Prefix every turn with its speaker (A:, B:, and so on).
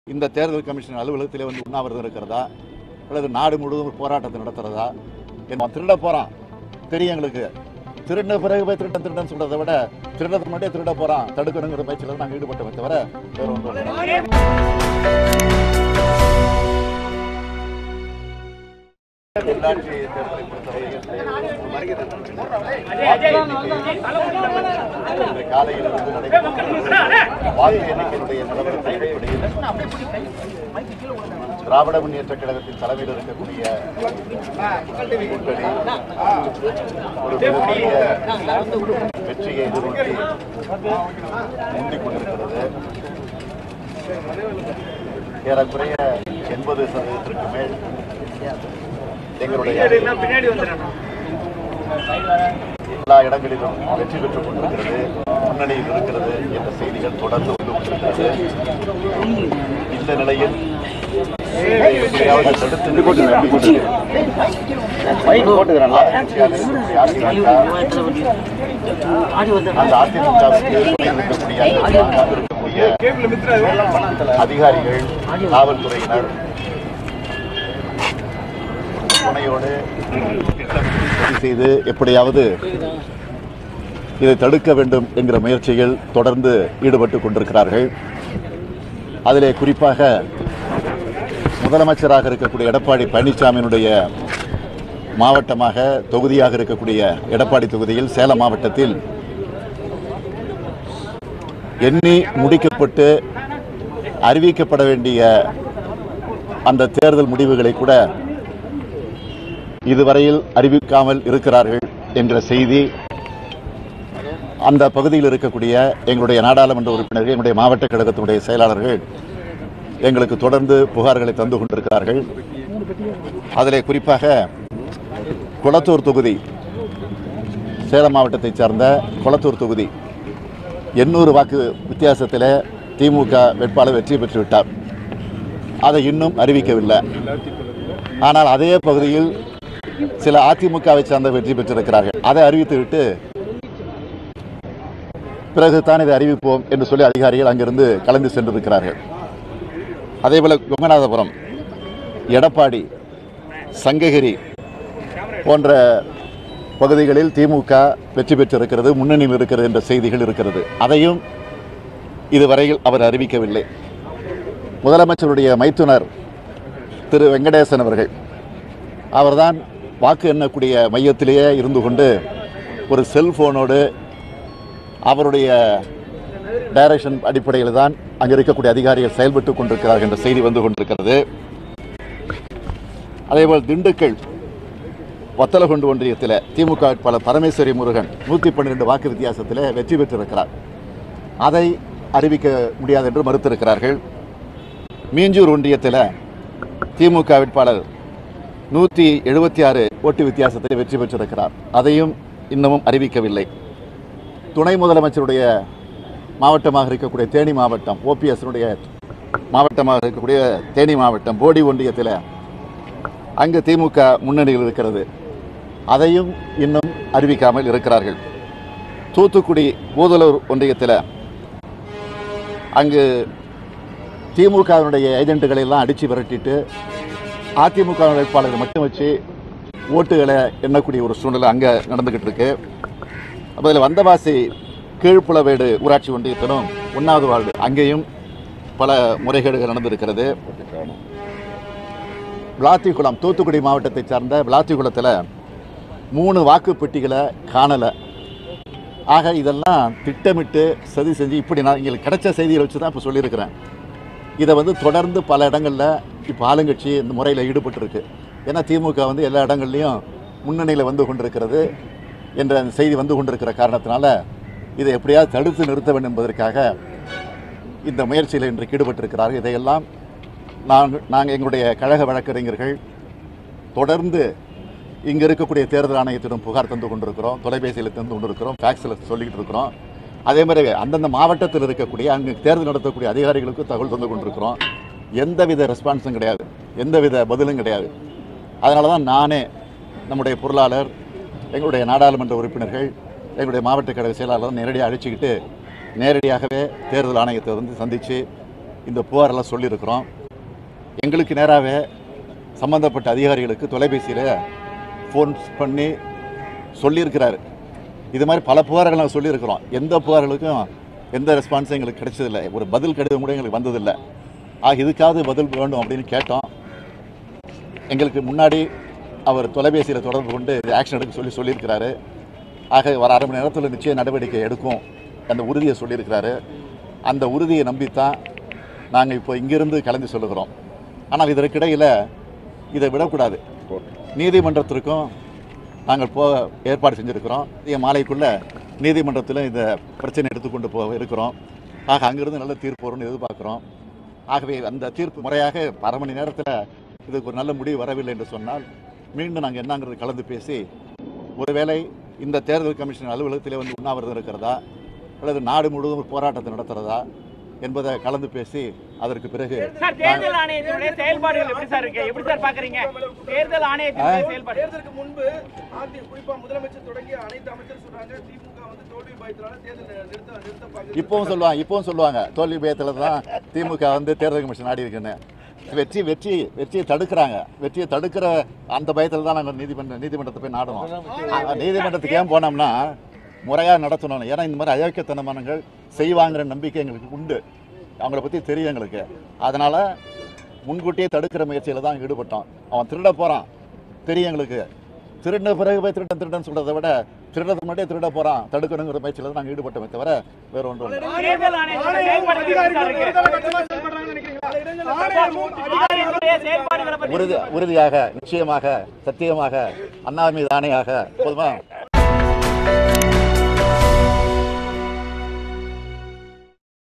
A: இந்த தேர்தல் கமிஷன் அலுவலகத்திலே வந்து உண்ணாவிரதம் இருக்கிறதா அல்லது நாடு முழுவதும் ஒரு போராட்டத்தை நடத்துறதா என்ன திருட போறான் தெரியும் எங்களுக்கு திருடின பிறகு போய் திருடன் திருடன் சொல்றதை விட திருடத்துக்கு முன்னாடியே திருட போறான் தடுக்கணுங்கிற பயிற்சியில் தான் நாங்கள் ஈடுபட்டோமே தவிர வேற ஒன்றும் இல்லை. உள்ளாட்சி தேர்தலை பொறுத்தவரையில் இன்று காலையில் இருந்து நடைபெறும் வாக்கு எண்ணிக்கையினுடைய நிலவரத்தை அடிப்படையில் திராவிட முன்னேற்ற கழகத்தின் தலைமையில் இருக்கக்கூடிய கூட்டணி ஒரு மிகப்பெரிய வெற்றியை எதிர்நோக்கி முந்திக் கொண்டிருக்கிறது ஏறக்குறைய எண்பது சதவீதத்திற்கு மேல் எங்களுடைய எல்லா இடங்களிலும் வெற்றி பெற்றுக் கொண்டிருக்கிறது முன்னணியில் இருக்கிறது என்ற செய்திகள் தொடர்ந்து வந்து கொண்டிருக்கிறது இந்த நிலையில் இதை எப்படியாவது தடுத்து நிறுத்த அந்த அதிமுகவுக்கு இருக்கக்கூடிய இருக்கக்கூடிய அதிகாரிகள் காவல்துறையினர் துணையோடு திட்டமிட்டு சரி செய்து எப்படியாவது இதை தடுக்க வேண்டும் என்கிற முயற்சியில் தொடர்ந்து ஈடுபட்டு கொண்டிருக்கிறார்கள் அதிலே குறிப்பாக முதலமைச்சராக இருக்கக்கூடிய எடப்பாடி பழனிசாமியினுடைய மாவட்டமாக தொகுதியாக இருக்கக்கூடிய எடப்பாடி தொகுதியில் சேலம் மாவட்டத்தில் எண்ணி முடிக்கப்பட்டு அறிவிக்கப்பட வேண்டிய அந்த தேர்தல் முடிவுகளை கூட இதுவரையில் அறிவிக்காமல் இருக்கிறார்கள் என்கிற செய்தி அந்த பகுதியில் இருக்கக்கூடிய எங்களுடைய நாடாளுமன்ற உறுப்பினர்கள் எங்களுடைய மாவட்ட கழகத்தினுடைய செயலாளர்கள் எங்களுக்கு தொடர்ந்து புகார்களை தந்து கொண்டிருக்கிறார்கள் அதிலே குறிப்பாக குளத்தூர் தொகுதி சேலம் மாவட்டத்தைச் சார்ந்த குளத்தூர் தொகுதி எண்ணூறு வாக்கு வித்தியாசத்தில் திமுக வேட்பாளர் வெற்றி பெற்றுவிட்டார் அதை இன்னும் அறிவிக்கவில்லை ஆனால் அதே பகுதியில் சில அதிமுகவை சார்ந்த வெற்றி பெற்றிருக்கிறார்கள் அதை அறிவித்துவிட்டு பிறகு தான் இதை அறிவிப்போம் என்று சொல்லி அதிகாரிகள் அங்கிருந்து கலந்து சென்றிருக்கிறார்கள் அதேபோல கொங்கநாதபுரம் எடப்பாடி சங்ககிரி போன்ற பகுதிகளில் திமுக வெற்றி பெற்றிருக்கிறது முன்னணியில் இருக்கிறது என்ற செய்திகள் இருக்கிறது அதையும் இதுவரையில் அவர் அறிவிக்கவில்லை முதலமைச்சருடைய மைத்துனர் திரு வெங்கடேசன் அவர்கள் அவர்தான் வாக்கு எண்ணக்கூடிய மையத்திலேயே இருந்து கொண்டு ஒரு செல்போனோடு அவருடைய டைரக்ஷன் அடிப்படையில் தான் அங்கே இருக்கக்கூடிய அதிகாரிகள் செயல்பட்டு கொண்டிருக்கிறார்கள் என்ற செய்தி வந்து கொண்டிருக்கிறது அதேபோல் திண்டுக்கல் வத்தலகுண்டு ஒன்றியத்தில் திமுக வேட்பாளர் பரமேஸ்வரி முருகன் நூற்றி பன்னிரெண்டு வாக்கு வித்தியாசத்தில் வெற்றி பெற்றிருக்கிறார் அதை அறிவிக்க முடியாது என்று மறுத்திருக்கிறார்கள் மீஞ்சூர் ஒன்றியத்தில் திமுக வேட்பாளர் நூற்றி எழுபத்தி ஆறு ஓட்டு வித்தியாசத்தில் வெற்றி பெற்றிருக்கிறார் அதையும் இன்னமும் அறிவிக்கவில்லை துணை முதலமைச்சருடைய மாவட்டமாக இருக்கக்கூடிய தேனி மாவட்டம் ஓபிஎஸ்னுடைய மாவட்டமாக இருக்கக்கூடிய தேனி மாவட்டம் போடி ஒன்றியத்தில் அங்கு திமுக முன்னணியில் இருக்கிறது அதையும் இன்னும் அறிவிக்காமல் இருக்கிறார்கள் தூத்துக்குடி பூதலூர் ஒன்றியத்தில் அங்கு திமுகவினுடைய ஏஜென்ட்டுகளை எல்லாம் அடித்து விரட்டிட்டு அதிமுக வேட்பாளரை மட்டும் வச்சு ஓட்டுகளை எண்ணக்கூடிய ஒரு சூழ்நிலை அங்கே நடந்துக்கிட்டு இருக்கு அப்போ இதில் வந்தவாசி கீழ்ப்புலவேடு ஊராட்சி ஒன்றியத்திலும் ஒன்றாவது வார்டு அங்கேயும் பல முறைகேடுகள் நடந்திருக்கிறது விளாத்திக்குளம் தூத்துக்குடி மாவட்டத்தை சார்ந்த விளாத்திக்குளத்தில் மூணு வாக்கு பெட்டிகளை காணலை ஆக இதெல்லாம் திட்டமிட்டு சதி செஞ்சு இப்படி நான் எங்களுக்கு கிடைச்ச செய்திகளை வச்சு தான் இப்போ சொல்லியிருக்கிறேன் இதை வந்து தொடர்ந்து பல இடங்களில் இப்போ ஆளுங்கட்சி இந்த முறையில் ஈடுபட்டிருக்கு ஏன்னா திமுக வந்து எல்லா இடங்கள்லையும் முன்னணியில் வந்து கொண்டிருக்கிறது என்ற அந்த செய்தி வந்து கொண்டிருக்கிற காரணத்தினால இதை எப்படியாவது தடுத்து நிறுத்த வேண்டும் என்பதற்காக இந்த முயற்சியில் இன்றைக்கு ஈடுபட்டிருக்கிறார்கள் இதையெல்லாம் நாங்கள் நாங்கள் எங்களுடைய கழக வழக்கறிஞர்கள் தொடர்ந்து இங்கே இருக்கக்கூடிய தேர்தல் ஆணையத்திடம் புகார் தந்து கொண்டிருக்கிறோம் தொலைபேசியில் தந்து கொண்டிருக்கிறோம் ஃபேக்ஸில் சொல்லிக்கிட்டு இருக்கிறோம் அதே மாதிரி அந்தந்த மாவட்டத்தில் இருக்கக்கூடிய அங்கு தேர்தல் நடத்தக்கூடிய அதிகாரிகளுக்கு தகவல் தந்து கொண்டிருக்கிறோம் எந்தவித ரெஸ்பான்ஸும் கிடையாது எந்தவித பதிலும் கிடையாது அதனால தான் நானே நம்முடைய பொருளாளர் எங்களுடைய நாடாளுமன்ற உறுப்பினர்கள் எங்களுடைய மாவட்ட கழக செயலாளர் நேரடியாக அழைச்சிக்கிட்டு நேரடியாகவே தேர்தல் ஆணையத்தை வந்து சந்தித்து இந்த புகாரெல்லாம் சொல்லியிருக்கிறோம் எங்களுக்கு நேராகவே சம்பந்தப்பட்ட அதிகாரிகளுக்கு தொலைபேசியில் ஃபோன் பண்ணி சொல்லியிருக்கிறாரு இது மாதிரி பல புகார்கள் நாங்கள் சொல்லியிருக்கிறோம் எந்த புகார்களுக்கும் எந்த ரெஸ்பான்ஸும் எங்களுக்கு கிடைச்சதில்லை ஒரு பதில் கடிதம் கூட எங்களுக்கு வந்ததில்லை ஆக இதுக்காவது பதில் வேண்டும் அப்படின்னு கேட்டோம் எங்களுக்கு முன்னாடி அவர் தொலைபேசியில் தொடர்பு கொண்டு இது ஆக்ஷன் எடுக்க சொல்லி சொல்லியிருக்கிறாரு ஆக வர அரை மணி நேரத்தில் நிச்சய நடவடிக்கை எடுக்கும் அந்த உறுதியை சொல்லியிருக்கிறாரு அந்த உறுதியை நம்பித்தான் நாங்கள் இப்போ இங்கிருந்து கலந்து சொல்லுகிறோம் ஆனால் இதற்கிடையில் இதை விடக்கூடாது நீதிமன்றத்திற்கும் நாங்கள் போக ஏற்பாடு செஞ்சுருக்கிறோம் இன்றைய மாலைக்குள்ளே நீதிமன்றத்தில் இந்த பிரச்சனை எடுத்துக்கொண்டு போக இருக்கிறோம் ஆக அங்கிருந்து நல்ல தீர்ப்பு வரும்னு எதிர்பார்க்குறோம் ஆகவே அந்த தீர்ப்பு முறையாக அரை மணி நேரத்தில் இதுக்கு ஒரு நல்ல முடிவு வரவில்லை என்று சொன்னால் மீண்டும் நாங்கள் என்னங்கிறது கலந்து பேசி ஒருவேளை இந்த தேர்தல் கமிஷன் அலுவலகத்திலே வந்து உண்ணாவிரதம் இருக்கிறதா அல்லது நாடு முழுவதும் ஒரு போராட்டத்தை நடத்துறதா என்பதை கலந்து பேசி அதற்கு பிறகு
B: சார் தேர்தல் ஆணையத்தினுடைய செயல்பாடுகள் எப்படி சார் இருக்கு எப்படி சார் பாக்குறீங்க தேர்தல் ஆணையத்தினுடைய செயல்பாடு
C: தேர்தலுக்கு முன்பு ஆதி குறிப்பா முதலமைச்சர் தொடங்கிய அனைத்து அமைச்சர் சொல்றாங்க திமுக வந்து தோல்வி பயத்தினால தேர்தல் நிறுத்த நிறுத்த பாக்குது
A: இப்பவும் சொல்லுவாங்க இப்பவும் சொல்லுவாங்க தோல்வி பயத்தில் தான் திமுக வந்து தேர்தல் கமிஷன் ஆடி இருக்குன்னு வெற்றி வெற்றி வெற்றியை தடுக்கிறாங்க வெற்றியை தடுக்கிற அந்த பயத்தில் தான் நாங்கள் நீதிமன்ற நீதிமன்றத்தை போய் நாடணும் அஹ் நீதிமன்றத்துக்கு ஏன் போனோம்னா முறையாக நடத்தணும் ஏன்னா இந்த மாதிரி அயோக்கியத்தனமானங்கள் செய்வாங்கிற நம்பிக்கை எங்களுக்கு உண்டு அவங்கள பற்றி தெரியும் எங்களுக்கு அதனால் முன்கூட்டியே தடுக்கிற முயற்சியில் தான் ஈடுபட்டோம் அவன் திருட போகிறான் தெரியும் எங்களுக்கு திருடின பிறகு போய் திருடன் திருடன் சொல்கிறத விட திருடத்துக்கு முன்னாடியே திருட போகிறான் தடுக்கணுங்கிற முயற்சியில் தான் நாங்கள் ஈடுபட்டோமே தவிர வேறு ஒன்றும் இல்லை
B: தேர்தல் ஆணையத்தினுடைய செயல்பாடுகள் எப்படி சார் இருக்கு ஆணையத்தினுடைய செயல்பாடுகளை பற்றி
A: உறுதி உறுதியாக நிச்சயமாக சத்தியமாக அண்ணா மீது ஆணையாக போதுமா